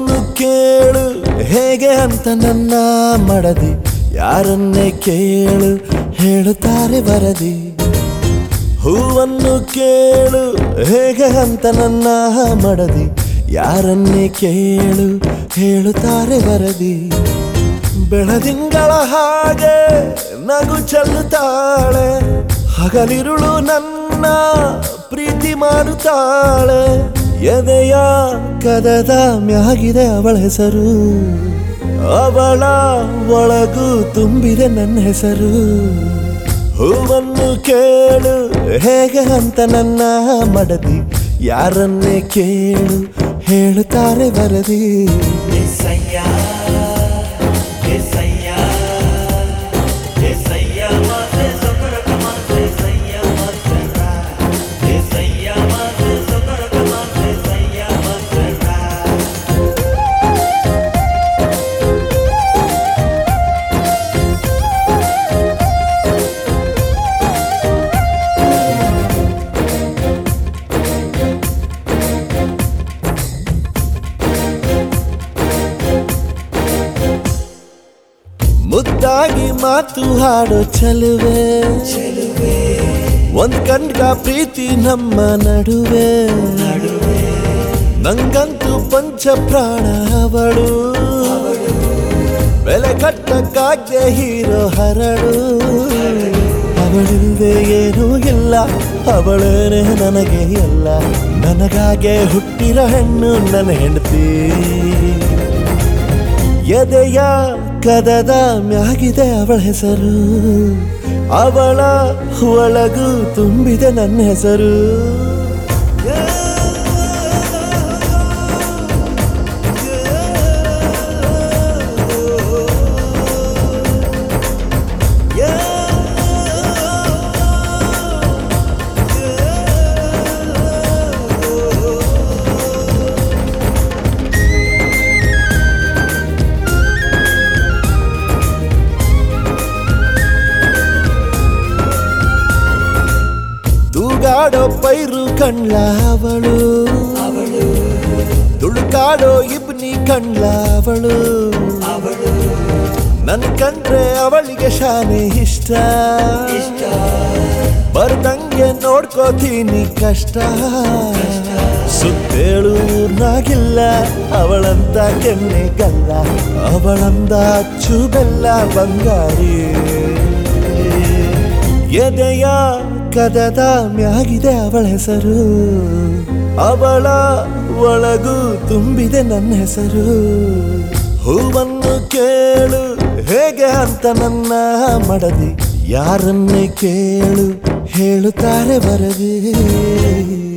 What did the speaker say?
ಹೂವನ್ನು ಕೇಳು ಹೇಗೆ ಅಂತ ನನ್ನ ಮಡದಿ ಯಾರನ್ನೇ ಕೇಳು ಹೇಳುತ್ತಾರೆ ವರದಿ ಹೂವನ್ನು ಕೇಳು ಹೇಗೆ ಅಂತ ನನ್ನ ಮಡದಿ ಯಾರನ್ನೇ ಕೇಳು ಹೇಳುತ್ತಾರೆ ವರದಿ ಬೆಳದಿಂಗಳ ಹಾಗೆ ನಗು ಚೆಲ್ಲುತ್ತಾಳೆ ಹಗಲಿರುಳು ನನ್ನ ಪ್ರೀತಿ ಮಾಡುತ್ತಾಳೆ ಎದೆಯ ಕದದ ಮ್ಯಾಗಿದೆ ಅವಳ ಹೆಸರು ಅವಳ ಒಳಗೂ ತುಂಬಿದೆ ನನ್ನ ಹೆಸರು ಹೂವನ್ನು ಕೇಳು ಹೇಗೆ ಅಂತ ನನ್ನ ಮಡದಿ ಯಾರನ್ನೇ ಕೇಳು ಹೇಳುತ್ತಾರೆ ವರದಿ ಎಸಯ್ಯ ಎಸಯ್ಯ ಎಸಯ್ಯ ಮಾತೆ ಸೊಕರಕ ಮಾತೆ ಎಸಯ್ಯ ಮಾತೆ ರಾ ಎಸಯ್ಯ ಮಾತೆ ಸೊಕರಕ ಮಾತೆ ಎಸಯ್ಯ ಮಾತೆ ರಾ ಮುದ್ದಾಗಿ ಮಾತು ಹಾಡೋ ಚಲುವೆ ಒಂದ್ ಕಣ್ಗ ಪ್ರೀತಿ ನಮ್ಮ ನಡುವೆ ನಂಗಂತೂ ಪಂಚ ಪ್ರಾಣ ಅವಳು ಬೆಲೆ ಕಟ್ಟಕ್ಕಾಗ್ಯ ಹೀರೋ ಹರಳು ಅವಳಿಲ್ದೆ ಏನೂ ಇಲ್ಲ ಅವಳೇನೆ ನನಗೆ ಎಲ್ಲ ನನಗಾಗೆ ಹುಟ್ಟಿರೋ ಹೆಣ್ಣು ನನ್ನ ಹೆಂಡತಿ ಎದೆಯ ಕದದ ಮ್ಯಾಗಿದೆ ಅವಳ ಹೆಸರು ಅವಳ ಒಳಗೂ ತುಂಬಿದೆ ನನ್ನ ಹೆಸರು ತೂಗಾಡೋ ಪೈರು ಕಣ್ಲ ಅವಳು ತುಳುಕಾಡೋ ಇಬ್ನಿ ಕಣ್ಲ ಅವಳು ನನ್ ಕಂಡ್ರೆ ಅವಳಿಗೆ ಶಾನೆ ಇಷ್ಟ ಬರ್ದಂಗೆ ನೋಡ್ಕೋತೀನಿ ಕಷ್ಟ ಸುತ್ತೇಳು ನಾಗಿಲ್ಲ ಅವಳಂತ ಕೆನ್ನೆಗಲ್ಲ ಅವಳಂದ ಅಚ್ಚು ಬೆಲ್ಲ ಬಂಗಾರಿ ಎದೆಯ ಕದದ ಮ್ಯಾಗಿದೆ ಅವಳ ಹೆಸರು ಅವಳ ಒಳಗೂ ತುಂಬಿದೆ ನನ್ನ ಹೆಸರು ಹೂವನ್ನು ಕೇಳು ಹೇಗೆ ಅಂತ ನನ್ನ ಮಡದಿ ಯಾರನ್ನೇ ಕೇಳು ಹೇಳುತ್ತಾರೆ ವರದಿ